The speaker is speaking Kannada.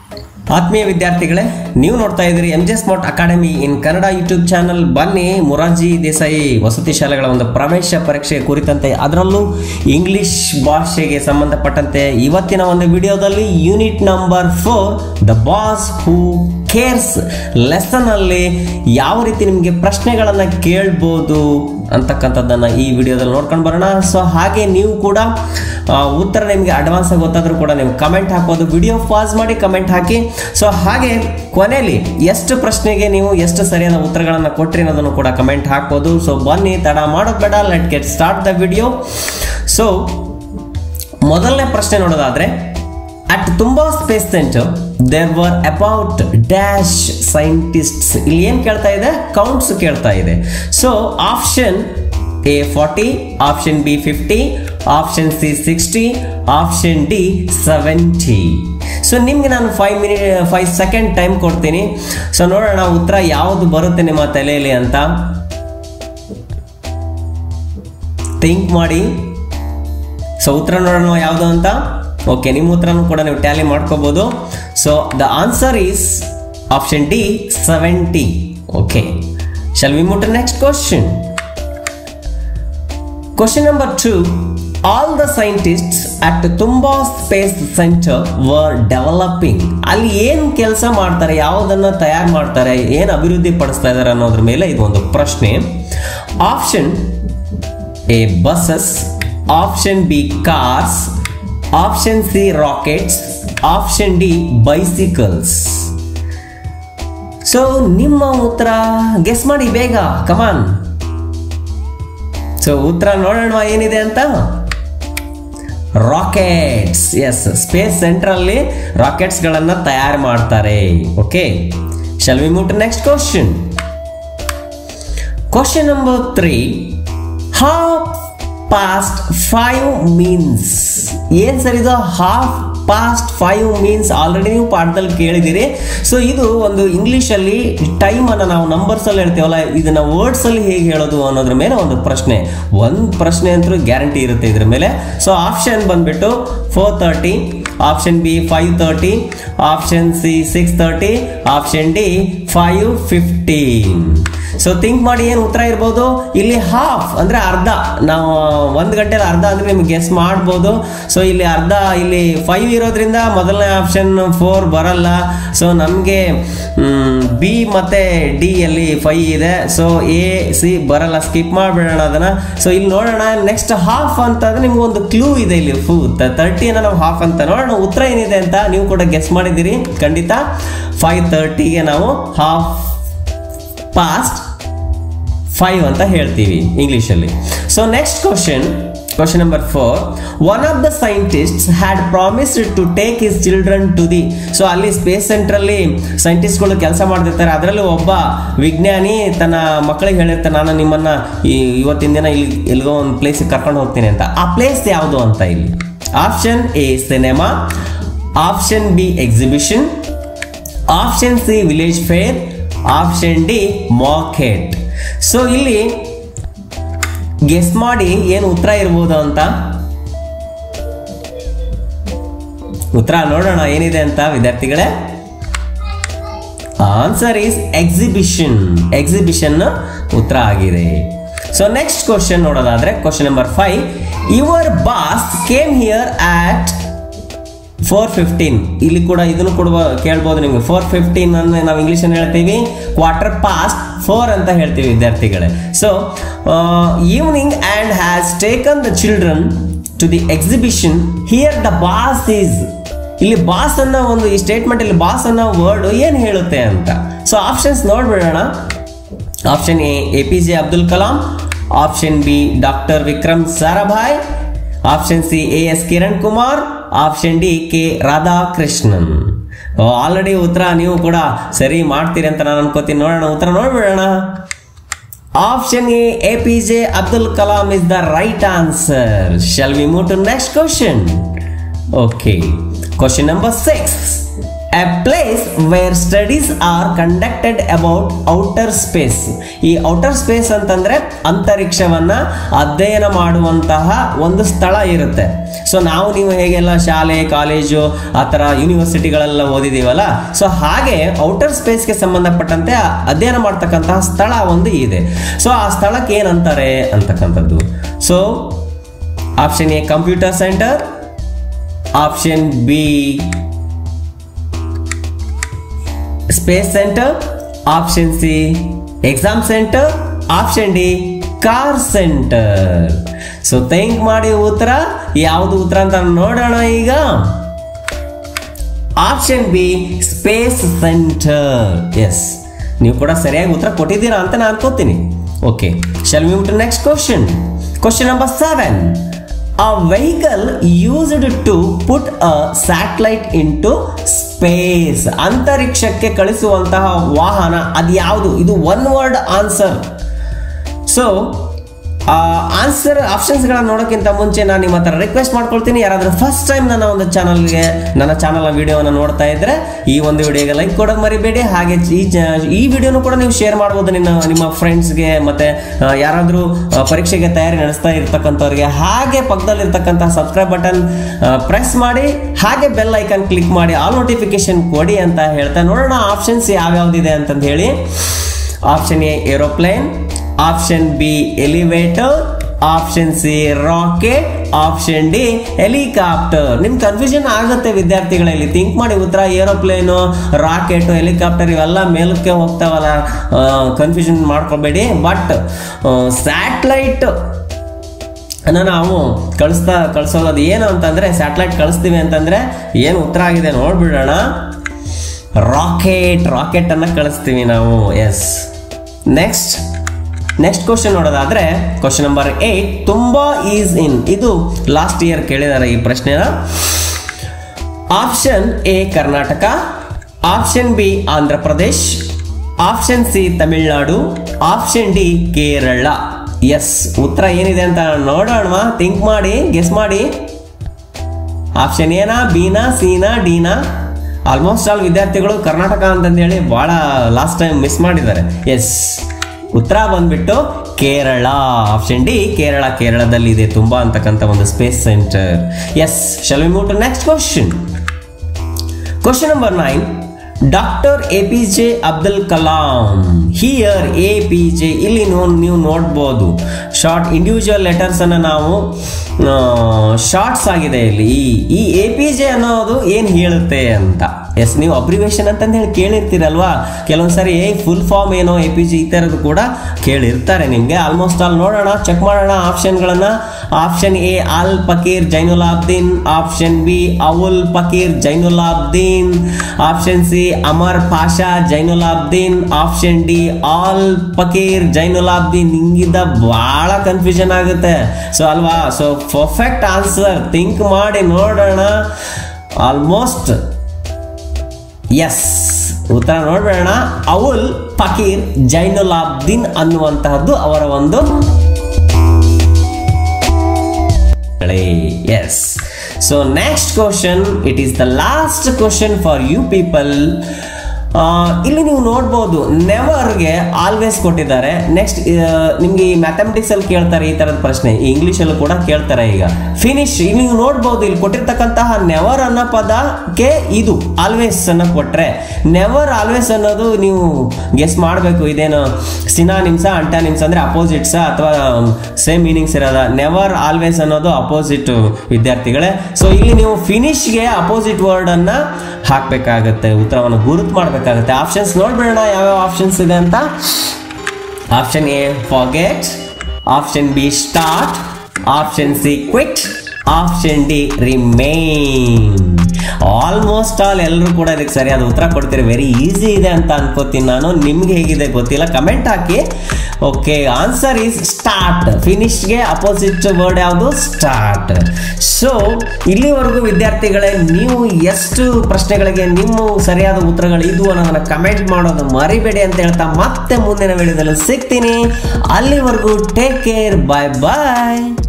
ಆತ್ಮೀಯ ವಿದ್ಯಾರ್ಥಿಗಳೇ ನೀವು ನೋಡ್ತಾ ಇದ್ದೀರಿ M J smart academy in Kannada YouTube channel ಬನ್ನಿ ಮೊರಾರ್ಜಿ ದೇಸಾಯಿ ವಸತಿ ಶಾಲೆಗಳ ಒಂದು ಪ್ರವೇಶ ಪರೀಕ್ಷೆ ಕುರಿತಂತೆ ಅದರಲ್ಲೂ ಇಂಗ್ಲಿಷ್ ಭಾಷೆಗೆ ಸಂಬಂಧಪಟ್ಟಂತೆ ಇವತ್ತಿನ ಒಂದು ವಿಡಿಯೋದಲ್ಲಿ unit number four the boss who cares lesson ಅಲ್ಲಿ ಯಾವ ರೀತಿ ನಿಮಗೆ ಪ್ರಶ್ನೆಗಳನ್ನು ಕೇಳ್ಬೋದು ಅಂತಕ್ಕಂಥದ್ದನ್ನು ಈ ವಿಡಿಯೋದಲ್ಲಿ ನೋಡ್ಕೊಂಡು ಬರೋಣ ಸೊ ಹಾಗೆ ನೀವು ಕೂಡ ಆ, ಉತ್ತರ ನಿಮಗೆ ಅಡ್ವಾನ್ಸ್ ಆಗಿ ಗೊತ್ತಾದರೂ ಕೂಡ ನೀವು ಕಮೆಂಟ್ ಹಾಕ್ಬೋದು ವಿಡಿಯೋ ಪಾಸ್ ಮಾಡಿ ಕಮೆಂಟ್ ಹಾಕಿ ಸೊ ಹಾಗೆ ಕೊನೆಯಲ್ಲಿ ಎಷ್ಟು ಪ್ರಶ್ನೆಗೆ ನೀವು ಎಷ್ಟು ಸರಿಯಾದ ಉತ್ತರಗಳನ್ನು ಕೊಟ್ರಿ ಅನ್ನೋದನ್ನು ಕೂಡ ಕಮೆಂಟ್ ಹಾಕ್ಬೋದು ಸೊ ಬನ್ನಿ ತಡ ಮಾಡೋದು ಬೇಡ let get start the video so ಮೊದಲನೇ ಪ್ರಶ್ನೆ ನೋಡೋದಾದ್ರೆ at Thumba space centre there were about dash scientists ಇಲ್ಲಿ ಏನು ಕೇಳ್ತಾ ಇದೆ ಕೌಂಟ್ಸ್ ಕೇಳ್ತಾ ಇದೆ so option A forty option B fifty option C sixty option D seventy so ನಿಮ್ಗೆ ನಾನು five minute five second time ಕೊಡ್ತೀನಿ ಸೊ ನೋಡೋಣ ಉತ್ತರ ಯಾವುದು ಬರುತ್ತೆ ನಿಮ್ಮ ತಲೆಯಲ್ಲಿ ಅಂತ ಥಿಂಕ್ ಮಾಡಿ ಸೊ ಉತ್ತರ ನೋಡೋಣ ಯಾವುದು ಅಂತ ಓಕೆ ನಿಮ್ಮ ಉತ್ತರನೂ ಕೂಡ ನೀವು ಟ್ಯಾಲಿ ಮಾಡ್ಕೋಬಹುದು so the answer is option D seventy okay shall we move to next question question number two all the scientists at Thumba space centre were developing ಅಲ್ಲಿ ಏನು ಕೆಲಸ ಮಾಡ್ತಾರೆ ಯಾವುದನ್ನ ತಯಾರು ಮಾಡ್ತಾರೆ ಏನು ಅಭಿವೃದ್ಧಿ ಪಡಿಸ್ತಾ ಇದ್ದಾರೆ ಅನ್ನೋದ್ರ ಮೇಲೆ ಇದು ಒಂದು ಪ್ರಶ್ನೆ option A buses option B cars option C rockets option D bicycles so ನಿಮ್ಮ ಉತ್ತರ ಗೆಸ್ ಮಾಡಿ ಬೇಗ ಕಮಾನ್ ಸೊ ಉತ್ತರ ನೋಡೋಣ ಏನಿದೆ ಅಂತ ರಾಕೆಟ್ಸ್ ಎಸ್ ಸ್ಪೇಸ್ ಸೆಂಟ್ರಲ್ಲಿ ರಾಕೆಟ್ಸ್ಗಳನ್ನು ತಯಾರು ಮಾಡ್ತಾರೆ okay shall we move to next question question number three half past five means ಏನ್ ಸರ್ ಇದು half past five means already ನೀವು ಪಾಠದಲ್ಲಿ ಕೇಳಿದ್ದೀರಿ ಸೊ ಇದು ಒಂದು ಇಂಗ್ಲೀಷಲ್ಲಿ ಟೈಮನ್ನು ನಾವು ನಂಬರ್ಸಲ್ಲಿ ಹೇಳ್ತೀವಲ್ಲ ಇದನ್ನ ವರ್ಡ್ಸಲ್ಲಿ ಹೇಗೆ ಹೇಳೋದು ಅನ್ನೋದ್ರ ಮೇಲೆ ಒಂದು ಪ್ರಶ್ನೆ ಒಂದು ಪ್ರಶ್ನೆ ಅಂತೂ ಗ್ಯಾರಂಟಿ ಇರುತ್ತೆ ಇದ್ರ ಮೇಲೆ ಸೊ ಆಪ್ಷನ್ ಬಂದ್ಬಿಟ್ಟು four thirty option B five thirty option C six thirty option D five fifteen so think ಮಾಡಿ ಏನು ಉತ್ತರ ಇರ್ಬೋದು ಇಲ್ಲಿ ಹಾಫ್ ಅಂದ್ರೆ ಅರ್ಧ ನಾವು ಒಂದು ಗಂಟೆಲಿ ಅರ್ಧ ಅಂದ್ರೆ ನಿಮ್ಗೆ ಗೆಸ್ ಮಾಡ್ಬೋದು ಸೊ ಇಲ್ಲಿ ಅರ್ಧ ಇಲ್ಲಿ ಫೈವ್ ಇರೋದ್ರಿಂದ ಮೊದಲನೇ ಆಪ್ಷನ್ ಫೋರ್ ಬರಲ್ಲ ಸೊ ನಮಗೆ ಬಿ ಮತ್ತೆ ಡಿ ಅಲ್ಲಿ ಫೈವ್ ಇದೆ ಸೊ ಎ ಸಿ ಬರಲ್ಲ ಸ್ಕಿಪ್ ಮಾಡಿಬಿಡೋಣ ಅದನ್ನ ಸೊ ಇಲ್ಲಿ ನೋಡೋಣ ನೆಕ್ಸ್ಟ್ ಹಾಫ್ ಅಂತಂದ್ರೆ ನಿಮ್ಗೆ ಒಂದು ಕ್ಲೂ ಇದೆ ಇಲ್ಲಿ ಫೂ ತರ್ಟಿನ ನಾವು ಹಾಫ್ ಅಂತ ನೋಡೋಣ ಉತ್ತರ ಏನಿದೆ ಅಂತ ನೀವು ಕೂಡ ಗೆಸ್ ಮಾಡಿದ್ದೀರಿ ಖಂಡಿತ ಫೈವ್ ತರ್ಟಿಗೆ ನಾವು ಹಾಫ್ ಪಾಸ್ಟ್ ಫೈವ್ ಅಂತ ಹೇಳ್ತೀವಿ ಇಂಗ್ಲಿಷಲ್ಲಿ so next question question number four one of the scientists had promised to take his children to the so ಅಲ್ಲಿ ಸ್ಪೇಸ್ ಸೆಂಟ್ರಲ್ಲಿ ಸೈಂಟಿಸ್ಟ್ಗಳು ಕೆಲಸ ಮಾಡ್ತಿರ್ತಾರೆ ಅದರಲ್ಲಿ ಒಬ್ಬ ವಿಜ್ಞಾನಿ ತನ್ನ ಮಕ್ಕಳಿಗೆ ಹೇಳಿರ್ತಾನೆ ನಾನು ನಿಮ್ಮನ್ನ ಈ ಇವತ್ತಿನ ದಿನ ಇಲ್ಲಿ ಎಲ್ಲಿಗೋ ಒಂದು ಪ್ಲೇಸಿಗೆ ಕರ್ಕೊಂಡು ಹೋಗ್ತೀನಿ ಅಂತ ಆ ಪ್ಲೇಸ್ ಯಾವುದು ಅಂತ ಇಲ್ಲಿ option A cinema option B exhibition option C village fair option D market so ಇಲ್ಲಿ ಗೆಸ್ ಮಾಡಿ ಏನು ಉತ್ತರ ಇರ್ಬೋದು ಅಂತ ಉತ್ತರ ನೋಡೋಣ ಏನಿದೆ ಅಂತ ವಿದ್ಯಾರ್ಥಿಗಳೇ ಆನ್ಸರ್ ಈಸ್ ಎಕ್ಸಿಬಿಷನ್ ಎಕ್ಸಿಬಿಷನ್ ಉತ್ತರ ಆಗಿದೆ ಸೊ ನೆಕ್ಸ್ಟ್ ಕ್ವಶನ್ ನೋಡೋದಾದ್ರೆ question number five your boss came here at four fifteen ಇಲ್ಲಿ ಕೂಡ ಇದನ್ನು ಕೊಡುವ ಕೇಳ್ಬೋದು ನಿಮಗೆ ಫೋರ್ ಫಿಫ್ಟೀನ್ ಅನ್ನು ನಾವು ಇಂಗ್ಲೀಷಲ್ಲಿ ಹೇಳ್ತೀವಿ ಕ್ವಾರ್ಟರ್ ಪಾಸ್ಟ್ ಫೋರ್ ಅಂತ ಹೇಳ್ತೀವಿ ವಿದ್ಯಾರ್ಥಿಗಳೇ so evening and has taken the children to the exhibition here the boss is ಇಲ್ಲಿ ಬಾಸ್ ಅನ್ನೋ ಒಂದು ಈ ಸ್ಟೇಟ್ಮೆಂಟ್ ಇಲ್ಲಿ ಬಾಸ್ ಅನ್ನೋ ವರ್ಡ್ ಏನು ಹೇಳುತ್ತೆ ಅಂತ ಸೊ ಆಪ್ಷನ್ಸ್ ನೋಡ್ಬಿಡೋಣ option A A P J Abdul Kalam option B doctor Vikram Sarabhai option C A S Kiran Kumar option D K Radhakrishnan already ಉತ್ತರ ನೀವು ಕೂಡ ಸರಿ ಮಾಡ್ತೀರಿ ಅಂತ ನಾನು ಅನ್ಕೋತೀನಿ ನೋಡೋಣ ಉತ್ತರ ನೋಡ್ಬಿಡೋಣ option A A P J Abdul Kalam is the right answer shall we move to next question okay question number six a place where studies are conducted about outer space ಈ ಔಟರ್ ಸ್ಪೇಸ್ ಅಂತಂದ್ರೆ ಅಂತರಿಕ್ಷವನ್ನ ಅಧ್ಯಯನ ಮಾಡುವಂತಹ ಒಂದು ಸ್ಥಳ ಇರುತ್ತೆ ಸೊ ನಾವು ನೀವು ಹೇಗೆಲ್ಲ ಶಾಲೆ ಕಾಲೇಜು ಆ ಥರ ಯೂನಿವರ್ಸಿಟಿಗಳೆಲ್ಲ ಓದಿದೀವಲ್ಲ ಸೊ ಹಾಗೆ ಔಟರ್ ಸ್ಪೇಸ್ಗೆ ಸಂಬಂಧಪಟ್ಟಂತೆ ಅಧ್ಯಯನ ಮಾಡ್ತಕ್ಕಂತಹ ಸ್ಥಳ ಒಂದು ಇದೆ ಸೊ ಆ ಸ್ಥಳಕ್ಕೆ ಏನಂತಾರೆ ಅಂತಕ್ಕಂಥದ್ದು so option A computer centre option B space centre option C exam centre option D car centre so think ಮಾಡಿ ಉತ್ತರ ಯಾವುದು ಉತ್ತರ ಅಂತ ನೋಡೋಣ ಈಗ option B space centre yes ನೀವು ಕೂಡ ಸರಿಯಾಗಿ ಉತ್ತರ ಕೊಟ್ಟಿದ್ದೀರಾ ಅಂತ ನಾನು ಅನ್ಕೋತೀನಿ okay shall we to next question question number seven a vehicle used to put a satellite into space ಅಂತರಿಕ್ಷಕ್ಕೆ ಕಳಿಸುವಂತಹ ವಾಹನ ಅದು ಯಾವುದು ಇದು one word answer so answer ಆಪ್ಷನ್ಸ್ಗಳನ್ನ ನೋಡೋಕ್ಕಿಂತ ಮುಂಚೆ ನಾನು ನಿಮ್ಮ ಹತ್ರ ರಿಕ್ವೆಸ್ಟ್ ಮಾಡ್ಕೊಳ್ತೀನಿ ಯಾರಾದರೂ ಫಸ್ಟ್ ಟೈಮ್ ನನ್ನ ಒಂದು ಚಾನಲ್ಗೆ ನನ್ನ ಚಾನಲ್ ವಿಡಿಯೋನ ನೋಡ್ತಾ ಇದ್ರೆ ಈ ಒಂದು ವಿಡಿಯೋಗೆ ಲೈಕ್ ಕೊಡೋದು ಮರಿಬೇಡಿ ಹಾಗೆ ಈ ಚ- ಈ ವಿಡಿಯೋನು ಕೂಡ ನೀವು ಶೇರ್ ಮಾಡ್ಬೋದು ನಿಮ್ಮ ನಿಮ್ಮ ಫ್ರೆಂಡ್ಸ್ಗೆ ಮತ್ತೆ ಆ, ಯಾರಾದರೂ ಆ, ಪರೀಕ್ಷೆಗೆ ತಯಾರಿ ನಡೆಸ್ತಾ ಇರ್ತಕ್ಕಂಥವ್ರಿಗೆ ಹಾಗೆ ಪಕ್ಕದಲ್ಲಿ ಇರ್ತಕ್ಕಂಥ ಸಬ್ಸ್ಕ್ರೈಬ್ ಬಟನ್ ಪ್ರೆಸ್ ಮಾಡಿ ಹಾಗೆ ಬೆಲ್ ಐಕನ್ ಕ್ಲಿಕ್ ಮಾಡಿ ಆಲ್ ನೋಟಿಫಿಕೇಶನ್ ಕೊಡಿ ಅಂತ ಹೇಳ್ತಾ ನೋಡೋಣ ಆಪ್ಷನ್ಸ್ ಯಾವ್ಯಾವ್ದಿದೆ ಅಂತಂದು ಹೇಳಿ option A aeroplane option B elevator option C rocket option D helicopter ನಿಮ್ ಕನ್ಫ್ಯೂಷನ್ ಆಗುತ್ತೆ ವಿದ್ಯಾರ್ಥಿಗಳಲ್ಲಿ ಥಿಂಕ್ ಮಾಡಿ ಉತ್ತರ ಏರೋಪ್ಲೇನು ರಾಕೆಟ್ ಹೆಲಿಕಾಪ್ಟರ್ ಇವೆಲ್ಲ ಮೇಲಕ್ಕೆ ಹೋಗ್ತಾವಲ್ಲ ಕನ್ಫ್ಯೂಷನ್ ಮಾಡ್ಕೋಬೇಡಿ ಬಟ್ ಸ್ಯಾಟಲೈಟ್ ಅನ್ನ ನಾವು ಕಳಿಸ್ತಾ ಕಳಿಸೋದು ಅದು ಏನು ಅಂತಂದ್ರೆ ಸ್ಯಾಟಲೈಟ್ ಕಳಿಸ್ತೀವಿ ಅಂತಂದ್ರೆ ಏನು ಉತ್ತರ ಆಗಿದೆ ನೋಡ್ಬಿಡೋಣ ರಾಕೆಟ್ ರಾಕೆಟ್ ಅನ್ನ ಕಳಿಸ್ತೀವಿ ನಾವು ಎಸ್ ನೆಕ್ಸ್ಟ್ ನೆಕ್ಸ್ಟ್ ಕ್ವಶನ್ ನೋಡೋದಾದ್ರೆ question number eight Thumba is in ಇದು ಲಾಸ್ಟ್ ಇಯರ್ ಕೇಳಿದಾರೆ ಈ ಪ್ರಶ್ನೆನ option A Karnataka option B Andhra Pradesh option C Tamil Nadu option D Kerala yes ಉತ್ತರ ಏನಿದೆ ಅಂತ ನೋಡೋಣ ಥಿಂಕ್ ಮಾಡಿ ಗೆಸ್ ಮಾಡಿ ಆಪ್ಷನ್ ಎನಾ ಬಿನಾ ಸಿನಾ ಡಿನಾ ಆಲ್ಮೋಸ್ಟ್ ಆಲ್ ವಿದ್ಯಾರ್ಥಿಗಳು ಕರ್ನಾಟಕ ಅಂತಂದೇಳಿ ಭಾಳ ಲಾಸ್ಟ್ ಟೈಮ್ ಮಿಸ್ ಮಾಡಿದ್ದಾರೆ ಎಸ್ ಉತ್ತರ ಬಂದ್ಬಿಟ್ಟು ಕೇರಳ ಆಪ್ಷನ್ ಡಿ ಕೇರಳ ಕೇರಳದಲ್ಲಿ ಇದೆ ತುಂಬಾ ಅಂತಕ್ಕಂಥ ಒಂದು space centre yes shall we move to next question question number nine doctor A P J Abdul Kalam here A P J ಇಲ್ಲಿ ನೋ- ನೀವು ನೋಡ್ಬೋದು ಶಾರ್ಟ್ ಇಂಡಿವಿಜುವಲ್ ಲೆಟರ್ಸ್ ಅನ್ನ ನಾವು ಶಾರ್ಟ್ಸ್ ಆಗಿದೆ ಇಲ್ಲಿ ಈ ಈ ಎ ಪಿ ಜೆ ಅನ್ನೋದು ಏನು ಹೇಳುತ್ತೆ ಅಂತ ಎಸ್ ನೀವು ಅಬ್ರಿವೇಷನ್ ಅಂತಂದು ಹೇಳಿ ಕೇಳಿರ್ತೀರಲ್ವಾ ಕೆಲವೊಂದು ಸರಿ ಫುಲ್ ಫಾರ್ಮ್ ಏನೋ ಎ ಪಿ ಜಿ ಈ ಥರದ್ದು ಕೂಡ ಕೇಳಿರ್ತಾರೆ ನಿಮಗೆ ಆಲ್ಮೋಸ್ಟ್ ಆಲ್ ನೋಡೋಣ ಚೆಕ್ ಮಾಡೋಣ ಆಪ್ಷನ್ಗಳನ್ನ option A Al Fakir Jainulabdeen option B Avul Fakir Jainulabdeen option C Amar Pasha Jainulabdeen option D Al Fakir Jainulabdeen ಹಿಂಗಿದ್ದ ಬಹಳ ಕನ್ಫ್ಯೂಷನ್ ಆಗುತ್ತೆ ಸೊ ಅಲ್ವಾ ಸೊ ಪರ್ಫೆಕ್ಟ್ ಆನ್ಸರ್ ಥಿಂಕ್ ಮಾಡಿ ನೋಡೋಣ ಆಲ್ಮೋಸ್ಟ್ ಎಸ್ ಉತ್ತರ ನೋಡ್ಬೇಡ ಅವುಲ್ ಫಕೀರ್ ಜೈನುಲಾಬ್ದೀನ್ ಅನ್ನುವಂತಹದ್ದು ಅವರ ಒಂದು yes so next question it is the last question for you people ಇಲ್ಲಿ ನೀವು ನೋಡ್ಬೋದು ನೆವರ್ಗೆ ಆಲ್ವೇಸ್ ಕೊಟ್ಟಿದ್ದಾರೆ ನೆಕ್ಸ್ಟ್ ನಿಮ್ಗೆ ಈ ಮ್ಯಾಥಮೆಟಿಕ್ಸ್ ಅಲ್ಲಿ ಕೇಳ್ತಾರೆ ಈ ತರದ ಪ್ರಶ್ನೆ ಇಂಗ್ಲಿಷ್ ಅಲ್ಲೂ ಕೂಡ ಕೇಳ್ತಾರೆ ಈಗ ಫಿನಿಶ್ ಇಲ್ಲಿ ನೀವು ನೋಡ್ಬೋದು ಇಲ್ಲಿ ಕೊಟ್ಟಿರ್ತಕ್ಕಂತಹ ನೆವರ್ ಅನ್ನೋ ಪದಕ್ಕೆ ಇದು ಆಲ್ವೇಸ್ ಅನ್ನ ಕೊಟ್ರೆ ನೆವರ್ ಆಲ್ವೇಸ್ ಅನ್ನೋದು ನೀವು ಗೆಸ್ ಮಾಡಬೇಕು ಇದೇನು ಸಿನಾನಿಮ್ಸ ಅಂಟಾನಿಮ್ಸ್ ಅಂದ್ರೆ ಅಪೋಸಿಟ್ಸ ಅಥವಾ ಸೇಮ್ ಮೀನಿಂಗ್ಸ್ ಇರೋದ ನೆವರ್ ಆಲ್ವೇಸ್ ಅನ್ನೋದು ಅಪೋಸಿಟ್ ವಿದ್ಯಾರ್ಥಿಗಳೇ ಸೊ ಇಲ್ಲಿ ನೀವು ಫಿನಿಶ್ಗೆ ಅಪೋಸಿಟ್ ವರ್ಡ್ ಅನ್ನ ಹಾಕ್ಬೇಕಾಗತ್ತೆ ಉತ್ತರವನ್ನು ಗುರುತು ಮಾಡಬೇಕಾಗತ್ತೆ ಆಪ್ಷನ್ಸ್ ನೋಡ್ಬಿಡೋಣ ಯಾವ್ಯಾವ ಆಪ್ಷನ್ಸ್ ಇದೆ ಅಂತ option A forget option B start option C quit option D remain almost all ಎಲ್ಲರೂ ಕೂಡ ಇದಕ್ಕೆ ಸರಿಯಾದ ಉತ್ತರ ಕೊಡ್ತೀರಿ ವೆರಿ ಈಸಿ ಇದೆ ಅಂತ ಅನ್ಕೋತೀನಿ ನಾನು ನಿಮ್ಗೆ ಹೇಗಿದೆ ಗೊತ್ತಿಲ್ಲ ಕಮೆಂಟ್ ಹಾಕಿ ಓಕೆ ಆನ್ಸರ್ ಈಸ್ ಸ್ಟಾರ್ಟ್ ಫಿನಿಶ್ಗೆ ಅಪೋಸಿಟ್ ವರ್ಡ್ ಯಾವುದು ಸ್ಟಾರ್ಟ್ ಸೊ ಇಲ್ಲಿವರೆಗೂ ವಿದ್ಯಾರ್ಥಿಗಳೇ ನೀವು ಎಷ್ಟು ಪ್ರಶ್ನೆಗಳಿಗೆ ನಿಮ್ಮ ಸರಿಯಾದ ಉತ್ತರಗಳು ಇದು ಅನ್ನೋದನ್ನ ಕಮೆಂಟ್ ಮಾಡೋದು ಮರಿಬೇಡಿ ಅಂತ ಹೇಳ್ತಾ ಮತ್ತೆ ಮುಂದಿನ ವಿಡಿಯೋದಲ್ಲಿ ಸಿಗ್ತೀನಿ ಅಲ್ಲಿವರೆಗೂ ಟೇಕ್ ಕೇರ್ ಬಾಯ್ ಬಾಯ್